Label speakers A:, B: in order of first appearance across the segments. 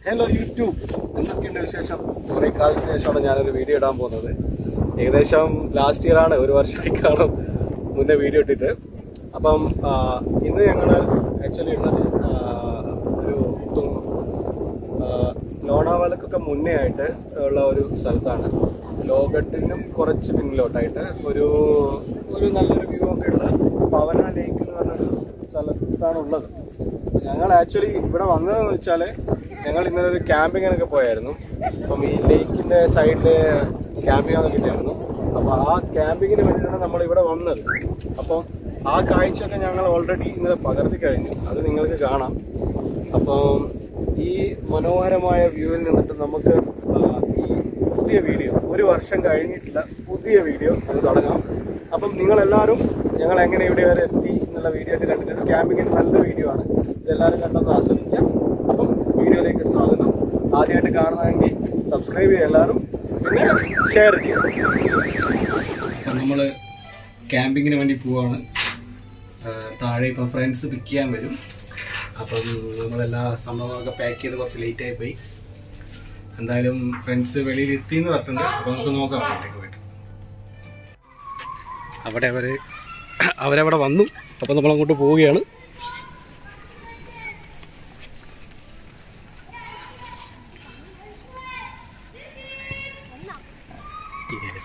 A: Hello YouTube എന്തൊക്കെയുണ്ട് വിശേഷം കുറേ കാലത്തിന് ശേഷമാണ് ഞാനൊരു വീഡിയോ ഇടാൻ പോകുന്നത് ഏകദേശം ലാസ്റ്റ് ഇയർ ആണ് ഒരു വർഷമായി കാണും മുന്നേ വീഡിയോ ഇട്ടിട്ട് അപ്പം ആ, ഇന്ന് ഞങ്ങൾ ആക്ച്വലി ഉള്ളത് ആ, ഒരു തു- ആ, ലോണാവാലക്കൊക്കെ മുന്നേ ആയിട്ട് ഉള്ള ഒരു സ്ഥലത്താണ് ലോകട്ടിനും കുറച്ച് പിന്നിലോട്ടായിട്ട് ഒരു ഒരു നല്ലൊരു വ്യൂ ഒക്കെ ഉള്ള പവന ലേക്ക് എന്ന് പറഞ്ഞൊരു സ്ഥലത്താണ് ഉള്ളത് ഞങ്ങൾ ആക്ച്വലി ഇവിടെ വന്നതെന്ന് വെച്ചാൽ ഞങ്ങൾ ഇന്നലെ ഒരു ക്യാമ്പിങ്ങിനൊക്കെ പോയായിരുന്നു അപ്പം ഈ ലേക്കിൻ്റെ സൈഡിൽ ക്യാമ്പിംഗ് ഒക്കെ കിട്ടിയായിരുന്നു അപ്പോൾ ആ ക്യാമ്പിങ്ങിന് വേണ്ടിയിട്ടാണ് നമ്മൾ ഇവിടെ വന്നത് അപ്പം ആ കാഴ്ചയൊക്കെ ഞങ്ങൾ ഓൾറെഡി ഇന്നലെ പകർത്തി കഴിഞ്ഞു അത് നിങ്ങൾക്ക് കാണാം അപ്പം ഈ മനോഹരമായ വ്യൂവിൽ നിന്നിട്ട് നമുക്ക് ആ, ഈ പുതിയ വീഡിയോ ഒരു വർഷം കഴിഞ്ഞിട്ടുള്ള പുതിയ വീഡിയോ അത് തുടങ്ങാം അപ്പം നിങ്ങളെല്ലാവരും ഞങ്ങൾ എങ്ങനെ ഇവിടെ വരെ എത്തി എന്നുള്ള വീഡിയോ ഒക്കെ കണ്ടിട്ട് ക്യാമ്പിങ്ങിന് നല്ല വീഡിയോ ആണ് ഇതെല്ലാവരും കണ്ടൊന്ന് ആസ്വദിക്കാം അപ്പം വീഡിയോയിലേക്ക് സ്വാഗതം ആദ്യമായിട്ട് കാണുന്നതെങ്കിൽ സബ്സ്ക്രൈബ് ചെയ്യുക എല്ലാവരും പിന്നെ ഷെയർ ചെയ്യുക അപ്പം നമ്മൾ ക്യാമ്പിങ്ങിന് വേണ്ടി പോവാണ് താഴെ ഇപ്പം ഫ്രണ്ട്സ് പിക്ക് ചെയ്യാൻ വരും അപ്പം നമ്മളെല്ലാ സംഭവങ്ങളൊക്കെ പാക്ക് ചെയ്ത് കുറച്ച് ലേറ്റ് ആയി പോയി എന്തായാലും ഫ്രണ്ട്സ് വെളിയിൽ എത്തി എന്ന് പറഞ്ഞിട്ടുണ്ട് അപ്പോൾ നമുക്ക് നോക്കാം അങ്ങോട്ടേക്ക് പോയിട്ട് അവിടെ അവര് അവരവിടെ വന്നു അപ്പം നമ്മൾ അങ്ങോട്ട് പോവുകയാണ് Yes.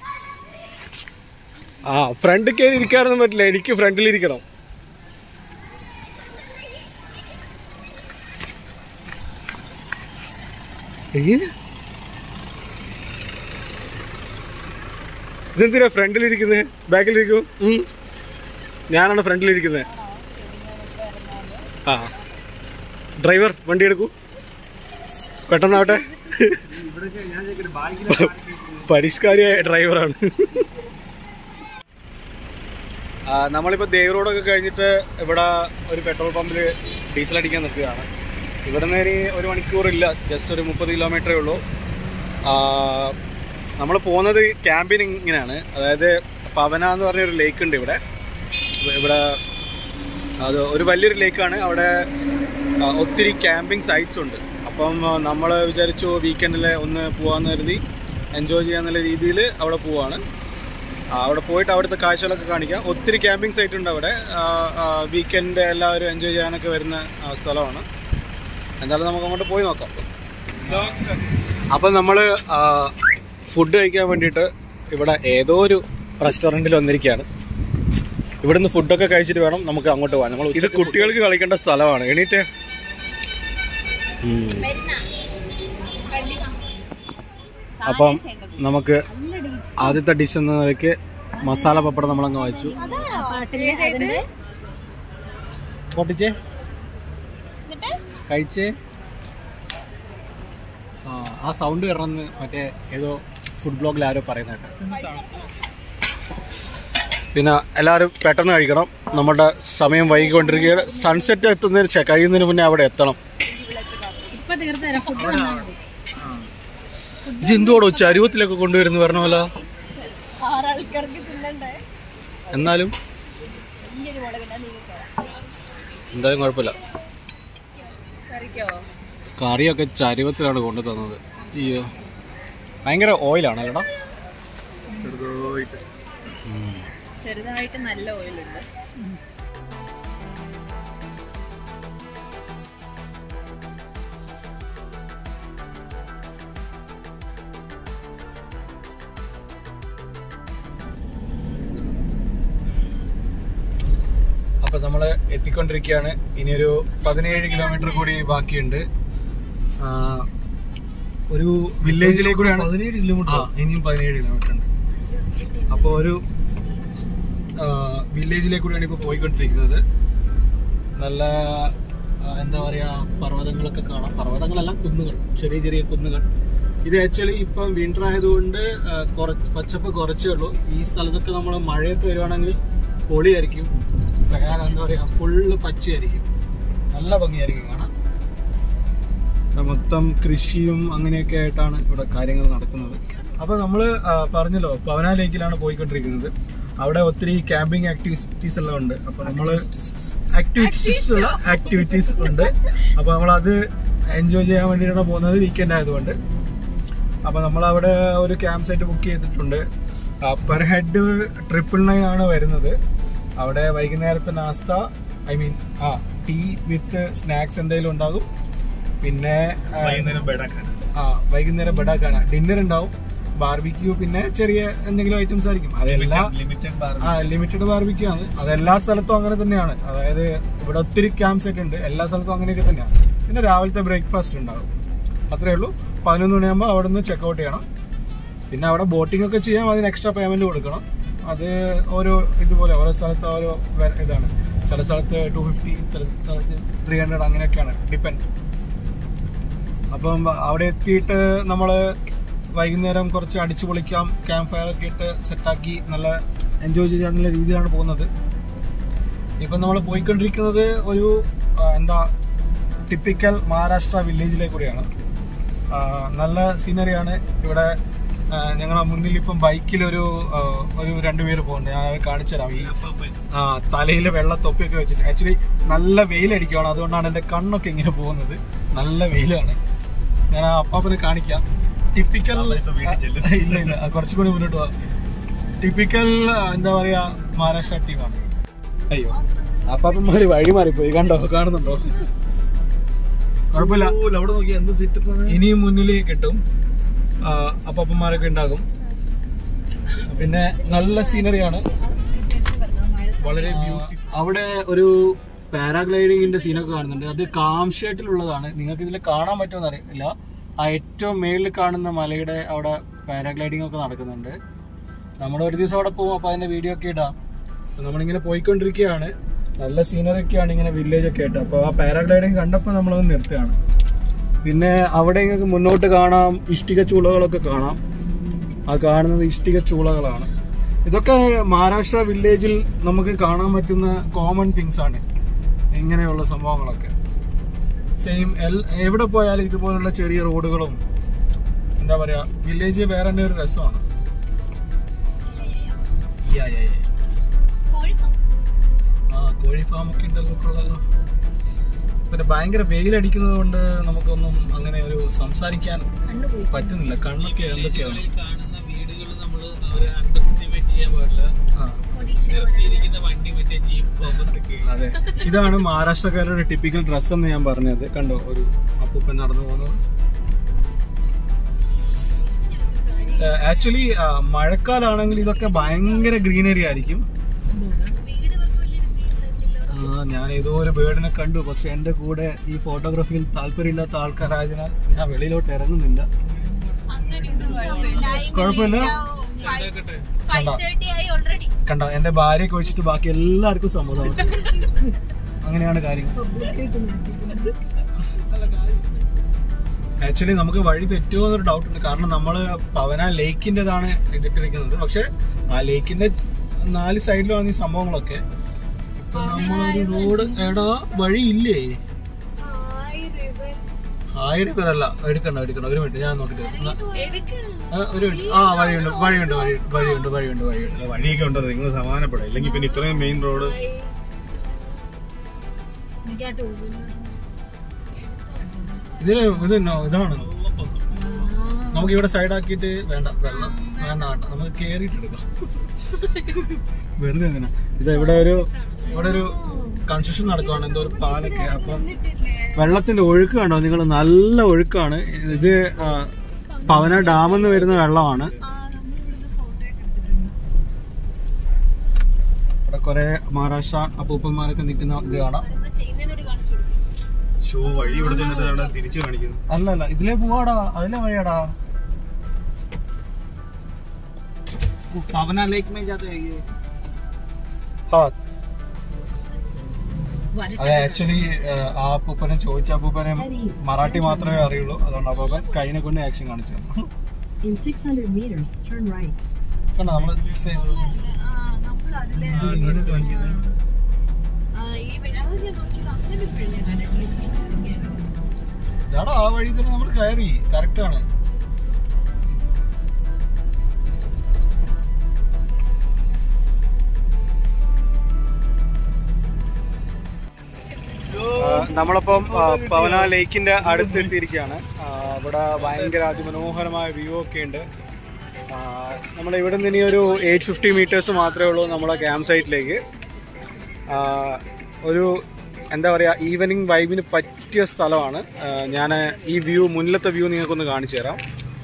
A: ആ ഫ്രണ്ട് കയറി ഇരിക്കാനൊന്നും പറ്റില്ല എനിക്ക് ഫ്രണ്ടിൽ ഇരിക്കണം ഏ? ഇതെന്തിനാ ഫ്രണ്ടിലിരിക്കുന്നത് ബാക്കിലിരിക്കൂ ഉം. ഞാനാണ് ഫ്രണ്ടിലിരിക്കുന്നത് ആ ഡ്രൈവർ വണ്ടി എടുക്കൂ പെട്ടെന്നാവട്ടെ പരിഷ്കാരിയായ ഡ്രൈവറാണ് ആ, നമ്മളിപ്പോൾ ദേവ് റോഡൊക്കെ കഴിഞ്ഞിട്ട് ഇവിടെ ഒരു പെട്രോൾ പമ്പിൽ ഡീസൽ അടിക്കാൻ നിൽക്കുകയാണ് ഇവിടെ നിന്ന് ഇനി ഒരു മണിക്കൂറില്ല ജസ്റ്റ് ഒരു മുപ്പത് കിലോമീറ്ററേ ഉള്ളൂ നമ്മൾ പോകുന്നത് ക്യാമ്പിനിങ്ങിനാണ് അതായത് പവന എന്ന് പറഞ്ഞൊരു ലേക്ക് ഉണ്ട് ഇവിടെ ഇവിടെ അത് ഒരു വലിയൊരു ലേക്കാണ് അവിടെ ആ, ഒത്തിരി ക്യാമ്പിംഗ് സൈറ്റ്സ് ഉണ്ട് അപ്പം നമ്മൾ വിചാരിച്ചു വീക്കെൻഡിൽ ഒന്ന് പോകാമെന്ന് കരുതി എൻജോയ് ചെയ്യാന്നുള്ള രീതിയിൽ അവിടെ പോവാണ് ആ, അവിടെ പോയിട്ട് അവിടുത്തെ കാഴ്ചകളൊക്കെ കാണിക്കാം ഒത്തിരി ക്യാമ്പിംഗ് സൈറ്റ് ഉണ്ട് അവിടെ വീക്കെൻഡ് എല്ലാവരും എൻജോയ് ചെയ്യാനൊക്കെ വരുന്ന ആ, സ്ഥലമാണ് എന്തായാലും നമുക്ക് അങ്ങോട്ട് പോയി നോക്കാം അപ്പം നമ്മൾ ഫുഡ് കഴിക്കാൻ വേണ്ടിയിട്ട് ഇവിടെ ഏതോ ഒരു റെസ്റ്റോറൻറ്റിൽ വന്നിരിക്കുകയാണ് ഇവിടുന്ന് ഫുഡൊക്കെ കഴിച്ചിട്ട് വേണം നമുക്ക് അങ്ങോട്ട് പോകാൻ നമ്മൾ ഇത് കുട്ടികൾക്ക് കളിക്കേണ്ട സ്ഥലമാണ് എണീറ്റ് ഉം. അപ്പം നമുക്ക് ആദ്യത്തെ ഡിഷ് എന്ന നിലയ്ക്ക് മസാല പപ്പടം നമ്മളങ്ങ് വായിച്ചു പൊട്ടിച്ചേ കഴിച്ചേ ആ ആ സൗണ്ട് വരണമെന്ന് മറ്റേ ഏതോ ഫുഡ് ബ്ലോഗിൽ ആരോ പറയുന്നുണ്ട് പിന്നെ എല്ലാവരും പെട്ടെന്ന് കഴിക്കണം നമ്മുടെ സമയം വൈകിക്കൊണ്ടിരിക്കുകയാണ് സൺസെറ്റ് എത്തുന്നതിന് ഛെ, കഴിയുന്നതിന് മുന്നേ അവിടെ എത്തണം
B: ഇപ്പൊ തീർത്ത് തരാം ഫുഡ് തന്നാ മതി
A: ഇത് എന്തുവാടോ ചരുവത്തിലൊക്കെ കൊണ്ടുവരുന്നു പറഞ്ഞല്ലോ
B: ആറാൾക്കാർക്ക് തിന്നണ്ടേ
A: എന്നാലും
B: വലിയൊരു മുളക് ഇട്ടാ നിങ്ങൾക്ക്
A: എന്തായാലും കുഴപ്പമില്ല
B: കറിക്കോ
A: കറിയൊക്കെ ചരുവത്തിലാണ് കൊണ്ടു തന്നത് അയ്യോ ഭയങ്കര ഓയിലാണ് കേട്ടോ
B: ചെറുതായിട്ട് നല്ല ഓയിലുണ്ട്
A: അപ്പൊ നമ്മള് എത്തിക്കൊണ്ടിരിക്കുകയാണ് ഇനിയൊരു പതിനേഴ് കിലോമീറ്റർ കൂടി ബാക്കിയുണ്ട് ആ, ഒരു വില്ലേജിലേക്ക് കൂടിയാണ്
C: പതിനേഴ് കിലോമീറ്റർ
A: ആ ഇനിയും പതിനേഴ് കിലോമീറ്റർ ഉണ്ട് അപ്പോൾ ഒരു ആ, വില്ലേജിലേക്ക് കൂടിയാണ് ഇപ്പോൾ പോയിക്കൊണ്ടിരിക്കുന്നത് നല്ല ആ, എന്താ പറയാ പർവ്വതങ്ങളൊക്കെ കാണാം പർവ്വതങ്ങളല്ല കുന്നുകൾ ചെറിയ ചെറിയ കുന്നുകൾ ഇത് ആക്ച്വലി ഇപ്പം വിന്റർ ആയതുകൊണ്ട് ആ, കുറച്ച് പച്ചപ്പ് കുറച്ചേ ഉള്ളൂ ഈ സ്ഥലത്തൊക്കെ നമ്മൾ മഴയത്ത് വരുവാണെങ്കിൽ പൊളിയായിരിക്കും കാരണം എന്താ പറയാ ഫുള്ള് പച്ചയായിരിക്കും നല്ല ഭംഗിയായിരിക്കും കാണാൻ ഇവിടെ മൊത്തം കൃഷിയും അങ്ങനെയൊക്കെ ആയിട്ടാണ് ഇവിടെ കാര്യങ്ങൾ നടക്കുന്നത് അപ്പോൾ നമ്മൾ പറഞ്ഞല്ലോ പവന ലേക്കിലാണ് പോയിക്കൊണ്ടിരിക്കുന്നത് അവിടെ ഒത്തിരി ക്യാമ്പിംഗ് ആക്ടിവിറ്റീസ് എല്ലാം ഉണ്ട് അപ്പൊ നമ്മള് ആക്ടിവിറ്റീസ് ആക്ടിവിറ്റീസ് ഉണ്ട് അപ്പൊ നമ്മൾ അത് എൻജോയ് ചെയ്യാൻ വേണ്ടിയിട്ടാണ് പോകുന്നത് വീക്കെൻഡ് ആയതുകൊണ്ട് അപ്പൊ നമ്മൾ അവിടെ ഒരു ക്യാമ്പ് സൈറ്റ് ബുക്ക് ചെയ്തിട്ടുണ്ട് പെർ ഹെഡ് ട്രിപ്പിൾ നയൻ ആണ് വരുന്നത് അവിടെ വൈകുന്നേരത്തെ നാസ്ത ഐ മീൻ ആ ടീ വിത്ത് സ്നാക്സ് എന്തെങ്കിലും ഉണ്ടാകും പിന്നെ ആ,
C: വൈകുന്നേരം ബേഡാക്കാൻ
A: ആ വൈകുന്നേരം ബഡാക്കാണ് ഡിന്നർ ഉണ്ടാവും ബാർബിക്യൂ പിന്നെ ചെറിയ എന്തെങ്കിലും ഐറ്റംസ് ആയിരിക്കും അതെല്ലാം
C: ലിമിറ്റഡ് ബാർ
A: ആ ലിമിറ്റഡ് ബാർബിക്യൂ ആണ് അതെല്ലാ സ്ഥലത്തും അങ്ങനെ തന്നെയാണ് അതായത് ഇവിടെ ഒത്തിരി ക്യാമ്പ് സെറ്റ് ഉണ്ട് എല്ലാ സ്ഥലത്തും അങ്ങനെയൊക്കെ തന്നെയാണ് പിന്നെ രാവിലത്തെ ബ്രേക്ക്ഫാസ്റ്റ് ഉണ്ടാവും അത്രേ ഉള്ളൂ പതിനൊന്ന് മണിയാകുമ്പോൾ അവിടെ നിന്ന് ചെക്കൗട്ട് ചെയ്യണം പിന്നെ അവിടെ ബോട്ടിംഗ് ഒക്കെ ചെയ്യാം അതിന് എക്സ്ട്രാ പേയ്മെന്റ് കൊടുക്കണം അത് ഓരോ ഇതുപോലെ ഓരോ സ്ഥലത്ത് ഓരോ വെ- ഇതാണ് ചില സ്ഥലത്ത് ടു ഫിഫ്റ്റി ചില സ്ഥലത്ത് ത്രീ ഹൺഡ്രഡ് അങ്ങനെയൊക്കെയാണ് ഡിപ്പെൻഡ് അപ്പം അവിടെ എത്തിയിട്ട് നമ്മൾ വൈകുന്നേരം കുറച്ച് അടിച്ചു പൊളിക്കാം ക്യാമ്പ് ഫയർ ഒക്കെ ഇട്ട് സെറ്റാക്കി നല്ല എൻജോയ് ചെയ്യാന്നുള്ള രീതിയിലാണ് പോകുന്നത് ഇപ്പം നമ്മൾ പോയിക്കൊണ്ടിരിക്കുന്നത് ഒരു ആ, എന്താ ടിപ്പിക്കൽ മഹാരാഷ്ട്ര വില്ലേജിലെ കൂടിയാണ് ആ, നല്ല സീനറിയാണ് ഇവിടെ ഞങ്ങളുടെ മുന്നിൽ ഇപ്പം ബൈക്കിൽ ഒരു ആ, ഒരു രണ്ടുപേര് പോകുന്നുണ്ട് ഞാൻ അത് കാണിച്ചു തരാം ഈ ആ തലയിൽ വെള്ള തൊപ്പിയൊക്കെ വെച്ചിട്ട് ആക്ച്വലി നല്ല വെയിലടിക്കുകയാണ് അതുകൊണ്ടാണ് എൻ്റെ കണ്ണൊക്കെ ഇങ്ങനെ പോകുന്നത് നല്ല വെയിലാണ് ഞാൻ ആ അപ്പാപ്പനെ കാണിക്കാം ടിപ്പിക്കൽ
C: അവനിപ്പോ വീട്ടിൽ ചെല്ലും.
A: ഇല്ല ഇല്ല ആ, കുറച്ചും കൂടി മുന്നോട്ട് പോവാം ടിപ്പിക്കൽ എന്താ പറയാ മഹാരാഷ്ട്ര ടീമാണ് അയ്യോ അപ്പാപ്പന്മാര് വഴി മാറിപ്പോയി കണ്ടോ കാണുന്നുണ്ടോ കുഴപ്പമില്ല
C: അവിടെ നോക്കി എന്ത് സെറ്റപ്പ്
A: ഇനിയും മുന്നിൽ കിട്ടും ആ, അപ്പാപ്പന്മാരൊക്കെ ഉണ്ടാകും പിന്നെ നല്ല സീനറിയാണ് വളരെ ബ്യൂട്ടിഫുൾ അവിടെ ഒരു പാരാഗ്ലൈഡിങ്ങിന്റെ സീനൊക്കെ കാണുന്നുണ്ട് അത് കാംഷേട്ടിലുള്ളതാണ് നിങ്ങൾക്ക് ഇതിൽ കാണാൻ പറ്റുമെന്ന് അറിയില്ല ആ ഏറ്റവും മേളിൽ കാണുന്ന മലയുടെ അവിടെ പാരാഗ്ലൈഡിംഗ് ഒക്കെ നടക്കുന്നുണ്ട് നമ്മൾ ഒരു ദിവസം അവിടെ പോകും അപ്പോൾ അതിന്റെ വീഡിയോ ഒക്കെ ഇടാം അപ്പോൾ നമ്മളിങ്ങനെ പോയിക്കൊണ്ടിരിക്കുകയാണ് നല്ല സീനറി ഒക്കെയാണ് ഇങ്ങനെ വില്ലേജ് ഒക്കെ ആയിട്ട് അപ്പോൾ ആ പാരാഗ്ലൈഡിങ് കണ്ടപ്പോൾ നമ്മളത് നിർത്തുകയാണ് പിന്നെ അവിടെ നിങ്ങൾക്ക് മുന്നോട്ട് കാണാം ഇഷ്ടിക ചൂളകളൊക്കെ കാണാം ആ കാണുന്നത് ഇഷ്ടിക ചൂളകളാണ് ഇതൊക്കെ മഹാരാഷ്ട്ര വില്ലേജിൽ നമുക്ക് കാണാൻ പറ്റുന്ന കോമൺ തിങ്സ് ആണ് ഇങ്ങനെയുള്ള സംഭവങ്ങളൊക്കെ സെയിം എൽ എവിടെ പോയാലും ഇതുപോലുള്ള ചെറിയ റോഡുകളും എന്താ പറയാ വില്ലേജ് വേറെ തന്നെ ഒരു രസമാണ് Yeah, yeah, yeah. ആ കോഴി ഫാം ഒക്കെ ഉണ്ടല്ലോ കൊള്ളാലോ പിന്നെ ഭയങ്കര വെയിലടിക്കുന്നത് കൊണ്ട് നമുക്കൊന്നും അങ്ങനെ ഒരു സംസാരിക്കാൻ പറ്റുന്നില്ല കണ്ണൊക്കെ എന്തൊക്കെയാണ്
C: കാണുന്ന വീടുകൾ നമ്മൾ അവരെ അണ്ടർ എസ്റ്റിമേറ്റ് ചെയ്യാൻ പാടില്ല
A: ആ
C: നിർത്തിയിരിക്കുന്ന വണ്ടി മറ്റേ ജീപ്പ് ബോംബൊക്കെ
A: അതെ ഇതാണ് മഹാരാഷ്ട്രക്കാരുടെ ടിപ്പിക്കൽ ഡ്രസ് എന്ന് ഞാൻ പറഞ്ഞത് കണ്ടോ ഒരു അപ്പൂപ്പൻ നടന്നു പോകുന്നത് ആക്ച്വലി മഴക്കാലാണെങ്കിൽ ഇതൊക്കെ ഭയങ്കര ഗ്രീനറി ആയിരിക്കും ആ, ഞാൻ ഏതോ ഒരു ബേർഡിനെ കണ്ടു പക്ഷെ എന്റെ കൂടെ ഈ ഫോട്ടോഗ്രാഫിയിൽ താല്പര്യമില്ലാത്ത ആൾക്കാരായതിനാൽ ഞാൻ വെളിയിലോട്ട് ഇറങ്ങുന്നില്ല കുഴപ്പമില്ല കണ്ടോ കണ്ടോ എന്റെ ഭാര്യയൊക്കെ ഒഴിച്ചിട്ട് ബാക്കി എല്ലാവർക്കും സമ്മതമാണ് അങ്ങനെയാണ് കാര്യങ്ങൾ ആക്ച്വലി നമുക്ക് വഴി തെറ്റുമോ എന്നൊരു ഡൗട്ട് ഉണ്ട് കാരണം നമ്മൾ പവന ലേക്കിൻ്റെതാണ് ഇതിട്ടിരിക്കുന്നത് പക്ഷെ ആ ലേക്കിന്റെ നാല് സൈഡിലാണ് ഈ സംഭവങ്ങളൊക്കെ ഇപ്പൊ നമ്മളൊരു റോഡ് എടാ വഴി ഇല്ലേ ആയിരം പേരല്ല എടുക്കണ്ട എടുക്കണ്ട ഒരു മിനിറ്റ് ഞാൻ നോക്കിട്ട് വരാം. ആ, ഒരു മിനിറ്റ് ആ വഴിയുണ്ട് വഴിയുണ്ട് വഴി വഴിയുണ്ട് വഴിയുണ്ട് വഴിയുണ്ട്
C: വഴിയൊക്കെ ഉണ്ടോ നിങ്ങൾ സമാധാനപ്പെടും ഇല്ലെങ്കിൽ പിന്നെ ഇത്രയും മെയിൻ റോഡ്
A: ഇതില് ഇത് നോ- ഇതാണ് നമുക്ക് ഇവിടെ സൈഡ് ആക്കിയിട്ട് വേണ്ട വെള്ളം വേണ്ട വേണ്ട നമുക്ക് കേറിയിട്ട് എടുക്കാം വെറുതെ എന്തിനാ ഇത് ഇവിടെ ഒരു ഇവിടെ ഒരു കൺസ്ട്രക്ഷൻ നടക്കുവാണ് എന്തോ ഒരു പാലൊക്കെ അപ്പം വെള്ളത്തിന്റെ ഒഴുക്ക് കണ്ടോ നിങ്ങൾ നല്ല ഒഴുക്കാണ് ഇത് ആ, പവന ഡാമിൽ നിന്ന് വരുന്ന വെള്ളമാണ് ഇവിടെ കുറെ മഹാരാഷ്ട്ര അപ്പൂപ്പന്മാരൊക്കെ നിൽക്കുന്ന ഇത് കാണാം
C: ഷോ വഴി ഇവിടെ ചെന്നിട്ട് അവിടെ തിരിച്ചു കാണിക്കുന്നു
A: അല്ല അല്ല ഇതിലേ പോവാടാ അതിലെ വഴിയാടാ
C: പവന ലേക്ക് മേ ജാത്തെ ഹൈ
A: ആ അതെ ആക്ച്വലി ആ അപ്പൂപ്പനെ ചോദിച്ച അപ്പൂപ്പനെ മറാഠി മാത്രമേ അറിയുള്ളൂ അതുകൊണ്ട് അപ്പൂപ്പൻ കൈനെ കൊണ്ട് ആക്ഷൻ കാണിച്ചു
D: In 600 meters, turn right.
A: കണ്ടോ നമ്മള് സെ-
C: ഇങ്ങനെ കാണിക്കുന്നത്
A: ഇതാടാ ആ വഴി തന്നെ നമ്മൾ കയറി കറക്റ്റ് ആണ് ആ, നമ്മളിപ്പം ആ, പവന ലേക്കിന്റെ അടുത്തെത്തിയിരിക്കുകയാണ് ആ, ഇവിടെ ഭയങ്കര അതിമനോഹരമായ വ്യൂ ഒക്കെ ഉണ്ട് ആ, നമ്മൾ ഇവിടെ നിന്ന് ഇനി ഒരു എയ്റ്റ് ഫിഫ്റ്റി മീറ്റേഴ്സ് മാത്രമേ ഉള്ളൂ നമ്മുടെ ക്യാമ്പ് സൈറ്റിലേക്ക് ആ, ഒരു എന്താ പറയുക ഈവനിങ് വൈബിന് പറ്റിയ സ്ഥലമാണ് ഞാൻ ഈ വ്യൂ മുന്നിലത്തെ വ്യൂ നിങ്ങൾക്കൊന്ന് കാണിച്ചു തരാം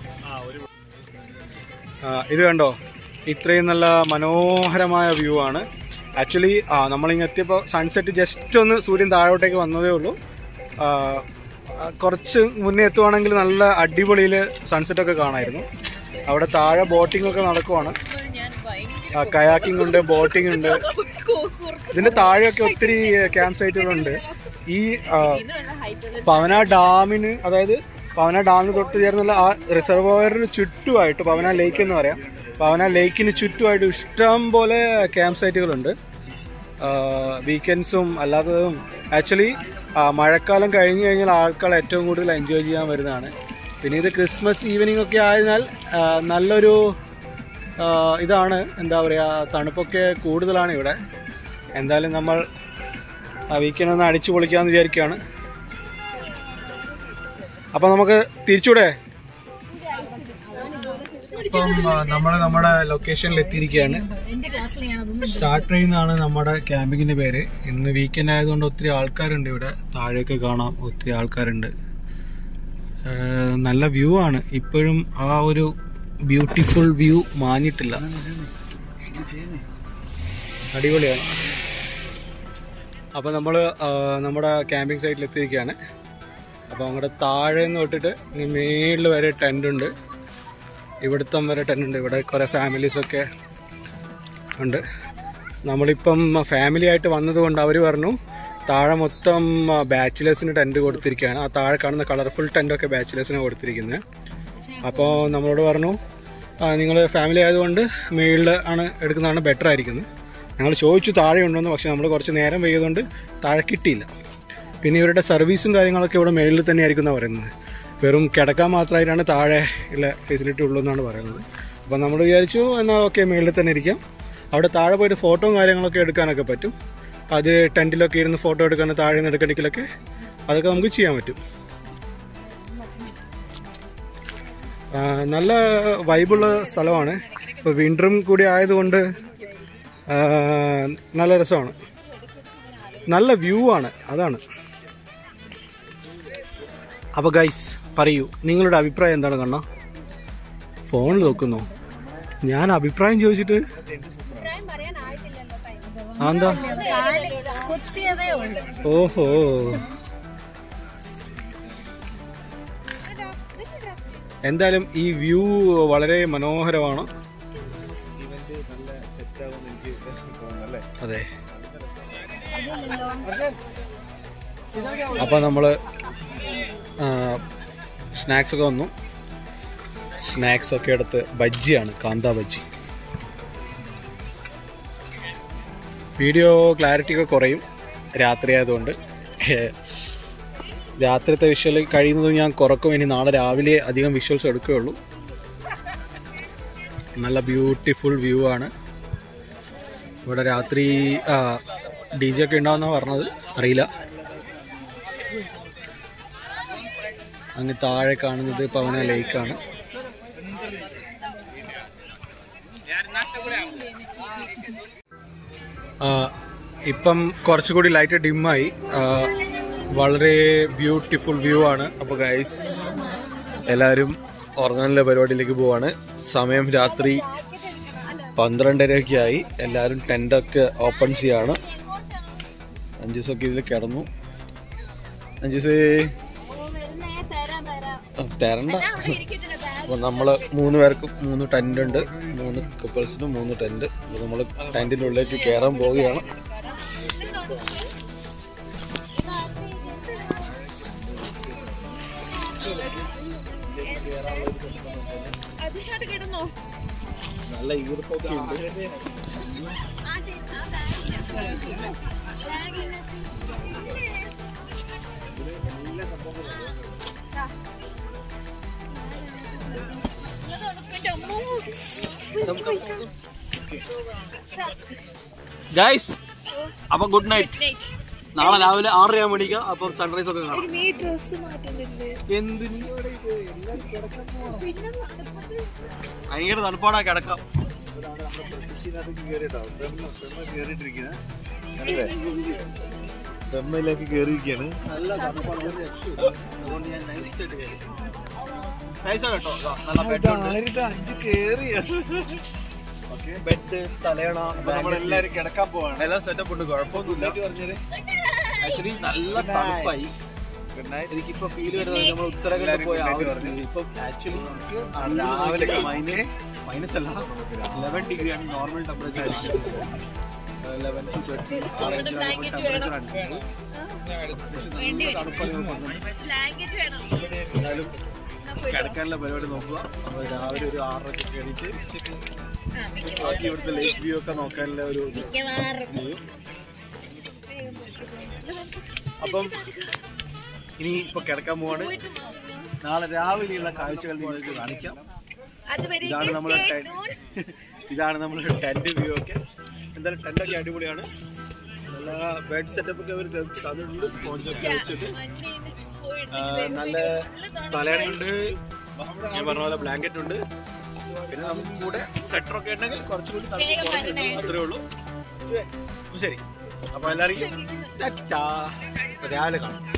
A: ആ, ഇത് കണ്ടോ ഇത്രയും നല്ല മനോഹരമായ വ്യൂ ആണ് ആക്ച്വലി നമ്മളിങ്ങ് എത്തിയപ്പോൾ സൺസെറ്റ് ജസ്റ്റ് ഒന്ന് സൂര്യൻ താഴോട്ടേക്ക് വന്നതേ ഉള്ളൂ ആ, ആ, കുറച്ച് മുന്നേ എത്തുവാണെങ്കിൽ നല്ല അടിപൊളിയിൽ സൺസെറ്റ് ഒക്കെ കാണായിരുന്നു അവിടെ താഴെ ബോട്ടിംഗ് ഒക്കെ നടക്കുവാണ്
B: ഞാൻ ഭയങ്കര
A: കയാക്കിംഗ് ഉണ്ട് ബോട്ടിംഗ് ഉണ്ട് ഇതിന്റെ താഴെയൊക്കെ ഒത്തിരി ക്യാമ്പ് സൈറ്റുകളുണ്ട് ഈ ആ,
B: ഹൈറ്റുള്ള
A: പവന ഡാമിന് അതായത് പവന ഡാമിന് തൊട്ട് ചേർന്നുള്ള ആ റിസർവോയറിന് ചുറ്റുമായിട്ട് പവന ലേക്ക് എന്ന് പറയാം പവന ലേക്കിന് ചുറ്റുമായിട്ട് ഇഷ്ടം പോലെ ക്യാമ്പ് സൈറ്റുകളുണ്ട് വീക്കെൻഡ്സും അല്ലാത്തതും ആക്ച്വലി മഴക്കാലം കഴിഞ്ഞു കഴിഞ്ഞാൽ ആൾക്കാർ ഏറ്റവും കൂടുതൽ എൻജോയ് ചെയ്യാൻ വരുന്നതാണ് പിന്നെ ഇത് ക്രിസ്മസ് ഈവനിങ് ഒക്കെ ആയതിനാൽ ആ, നല്ലൊരു ആ, ഇതാണ് എന്താ പറയുക തണുപ്പൊക്കെ കൂടുതലാണ് ഇവിടെ എന്തായാലും നമ്മൾ ആ വീക്കെൻഡ് ഒന്ന് അടിച്ചു പൊളിക്കാമെന്ന് വിചാരിക്കുകയാണ് അപ്പം നമുക്ക് തിരിച്ചൂടെ ഇപ്പം നമ്മൾ നമ്മുടെ ലൊക്കേഷനിൽ എത്തിയിരിക്കുകയാണ്
B: എന്റെ ക്ലാസ്സിൽ ഞാനതൊന്നും
A: സ്റ്റാർട്ട് ചെയ്യുന്നതാണ് നമ്മുടെ ക്യാമ്പിങ്ങിന്റെ പേര് ഇന്ന് വീക്കെൻഡ് ആയതുകൊണ്ട് ഒത്തിരി ആൾക്കാരുണ്ട് ഇവിടെ താഴെയൊക്കെ കാണാം ഒത്തിരി ആൾക്കാരുണ്ട് ഏഹ് നല്ല വ്യൂ ആണ് ഇപ്പോഴും ആ ഒരു ബ്യൂട്ടിഫുൾ വ്യൂ മാഞ്ഞിട്ടില്ല അടിപൊളിയാണ് അപ്പോൾ നമ്മൾ നമ്മുടെ ക്യാമ്പിംഗ് സൈറ്റിൽ എത്തിയിരിക്കുകയാണ് അപ്പോൾ അങ്ങോട്ട് താഴെ നിന്ന് തൊട്ടിട്ട് മേളിൽ വരെ ടെൻ്റ് ഉണ്ട് ഇവിടുത്തം വരെ ടെൻ്റ് ഉണ്ട് ഇവിടെ കുറേ ഫാമിലീസൊക്കെ ഉണ്ട് നമ്മളിപ്പം ഫാമിലി ആയിട്ട് വന്നതുകൊണ്ട് അവർ പറഞ്ഞു താഴെ മൊത്തം ബാച്ചിലേഴ്സിന് ടെൻറ്റ് കൊടുത്തിരിക്കുകയാണ് ആ താഴെ കാണുന്ന കളർഫുൾ ടെൻറ്റൊക്കെ ബാച്ചിലേഴ്സിന് കൊടുത്തിരിക്കുന്നത് അപ്പോൾ നമ്മളോട് പറഞ്ഞു നിങ്ങൾ ഫാമിലി ആയതുകൊണ്ട് മുകളിൽ ആണ് എടുക്കുന്നതാണ് ബെറ്റർ ആയിരിക്കുന്നത് ഞങ്ങൾ ചോദിച്ചു താഴെ ഉണ്ടോയെന്ന് പക്ഷേ നമ്മൾ കുറച്ച് നേരം വൈകിയതുകൊണ്ട് താഴെ കിട്ടിയില്ല പിന്നെ ഇവരുടെ സർവീസും കാര്യങ്ങളൊക്കെ ഇവിടെ മേളിൽ തന്നെ ആയിരിക്കും എന്നാണ് പറയുന്നത് വെറും കിടക്കാൻ മാത്രമായിട്ടാണ് താഴെ ഉള്ള ഫെസിലിറ്റി ഉള്ളൂ എന്നാണ് പറയുന്നത് അപ്പോൾ നമ്മൾ വിചാരിച്ചു എന്നാൽ ഓക്കെ മേളിൽ തന്നെ ഇരിക്കാം അവിടെ താഴെ പോയിട്ട് ഫോട്ടോയും കാര്യങ്ങളൊക്കെ എടുക്കാനൊക്കെ പറ്റും അത് ടെൻറ്റിലൊക്കെ ഇരുന്ന് ഫോട്ടോ എടുക്കാൻ താഴെ നിന്ന് എടുക്കണമെങ്കിലൊക്കെ അതൊക്കെ നമുക്ക് ചെയ്യാൻ പറ്റും ആ, നല്ല വൈബുള്ള സ്ഥലമാണ് ഇപ്പോൾ വിൻ്ററും കൂടി ആയതുകൊണ്ട് ആ, നല്ല രസമാണ് നല്ല വ്യൂ ആണ് അതാണ് അപ്പോൾ ഗൈസ് പറയൂ നിങ്ങളുടെ അഭിപ്രായം എന്താണ് കണ്ണ ഫോണിൽ നോക്കുന്നു ഞാൻ അഭിപ്രായം ചോദിച്ചിട്ട് ആ, എന്താ
B: കുത്തിയതേ ഉള്ളൂ
A: ഓഹോ എന്തായാലും ഈ വ്യൂ വളരെ മനോഹരമാണ് അതെ അപ്പോൾ നമ്മൾ സ്നാക്സ് ഒക്കെ വന്നു സ്നാക്സ് ഒക്കെ എടുത്ത് ബജ്ജിയാണ് കാന്ത ബജ്ജി വീഡിയോ ക്ലാരിറ്റി ഒക്കെ കുറയും രാത്രി ആയതുകൊണ്ട് രാത്രിത്തെ വിഷ്വൽ കഴിയുന്നതും ഞാൻ കുറക്കും ഇനി നാളെ രാവിലെ അധികം വിഷ്വൽസ് എടുക്കുകയുള്ളൂ നല്ല ബ്യൂട്ടിഫുൾ വ്യൂ ആണ് ഇവിടെ രാത്രി ഡി ജെ ഒക്കെ ഉണ്ടാവുന്ന പറഞ്ഞത് അറിയില്ല അങ്ങ് താഴെ കാണുന്നത് പവന ലേക്കാണ് ആ, ഇപ്പം കുറച്ചുകൂടി ലൈറ്റ് ഡിമ്മായി വളരെ ബ്യൂട്ടിഫുൾ വ്യൂ ആണ് അപ്പോൾ ഗൈസ് എല്ലാവരും ഉറങ്ങാനുള്ള പരിപാടിയിലേക്ക് പോവാണ് സമയം രാത്രി പന്ത്രണ്ടരയൊക്കെ ആയി എല്ലാവരും ടെൻ്റൊക്കെ ഓപ്പൺ ചെയ്യാണ് അഞ്ച് ദിവസമൊക്കെ ഇതിൽ കിടന്നു അഞ്ച് ദിവസം തരണ്ട അപ്പോൾ നമ്മൾ മൂന്ന് പേർക്ക് മൂന്ന് ടെൻ്റ് ഉണ്ട് മൂന്ന് കപ്പിൾസിന് മൂന്ന് ടെൻ്റ് അപ്പോൾ നമ്മൾ ടെൻറ്റിൻ്റെ ഉള്ളിലേക്ക് കയറാൻ പോവുകയാണ് നല്ല ഈർപ്പൊക്കെ ഉണ്ട് ഗൈസ് അപ്പൊ ഗുഡ് നൈറ്റ് നാളെ രാവിലെ ആറര ആകുമ്പോൾ എണീക്കാം അപ്പം സൺറൈസ് ഒക്കെ കാണാം
B: നീ ഡ്രസ് മാറ്റുന്നില്ലേ
A: എന്തിന് ഭയങ്കര തണുപ്പാടാ കിടക്കാം
E: ബ്രഹ്മയിലേക്ക് കയറിയിരിക്കുകയാണ്
A: നല്ല തണുപ്പാണ് ഒരു രക്ഷയില്ല. അതുകൊണ്ട് ഞാൻ നൈസ് ആയിട്ട് കയറി നൈസാണ് കേട്ടോ ഇതാ, നല്ല ബെഡുണ്ട്
E: അഞ്ച് കേറിയ
A: ബെഡ് തലയണ
E: നമ്മളെല്ലാരും കിടക്കാൻ പോവാണ്
A: എല്ലാം സെറ്റപ്പ് ഉണ്ട് കുഴപ്പമൊന്നുമില്ല ആക്ച്വലി നല്ല തണുപ്പായി എനിക്കിപ്പോ ഫീൽ വരുന്നത് നമ്മൾ ഉത്തരാഖണ്ഡ് പോയ ആ ഒരു feel. ഇപ്പം ആക്ച്വലി രാവിലെ മൈനസ് മൈനസ് അല്ല ലെവൻ ഡിഗ്രി ആണ് normal temperature eleven to twenty ആ റേഞ്ചിലാണ് ടെമ്പറേച്ചർ അടിക്കുന്നത് തണുപ്പാണ്
B: ബ്ലാങ്കറ്റ് വേണം
A: എന്നാലും കിടക്കാനുള്ള പരിപാടി നോക്കുക അപ്പോൾ രാവിലെ ഒരു ആറരയ്ക്ക് എണീറ്റ് ബാക്കി ഇവിടുത്തെ ലേക്ക് വ്യൂ ഒക്കെ നോക്കാനുള്ള ഒരു ഇത് ചെയ്യും അപ്പം ഇനി ഇപ്പൊ കിടക്കാൻ പോവാണ് നാളെ രാവിലെയുള്ള കാഴ്ചകൾ നിങ്ങൾക്ക് കാണിക്കാം
B: അതുവരെ
A: ഇതാണ് നമ്മുടെ ടെന്റ് ഇതാണ് നമ്മുടെ ടെന്റ് വ്യൂ ഒക്കെ എന്തായാലും ടെന്റ് ഒക്കെ അടിപൊളിയാണ് നല്ല ബെഡ് സെറ്റപ്പ് ഒക്കെ അവർ തന്നിട്ടുണ്ട് സ്പോഞ്ച് ഒക്കെ വെച്ചിട്ട് ആ, നല്ല തലയണയുണ്ട് ഞാൻ പറഞ്ഞ പോലെ ബ്ലാങ്കറ്റ് ഉണ്ട് പിന്നെ നമുക്ക് കൂടെ സെറ്റർ ഒക്കെ ഉണ്ടെങ്കിൽ കുറച്ചുകൂടി തണുപ്പ് കുറഞ്ഞ് അത്രേ ഉള്ളൂ അപ്പൊ ശരി അപ്പൊ എല്ലാവർക്കും ടാറ്റാ. അപ്പൊ രാവിലെ കാണാം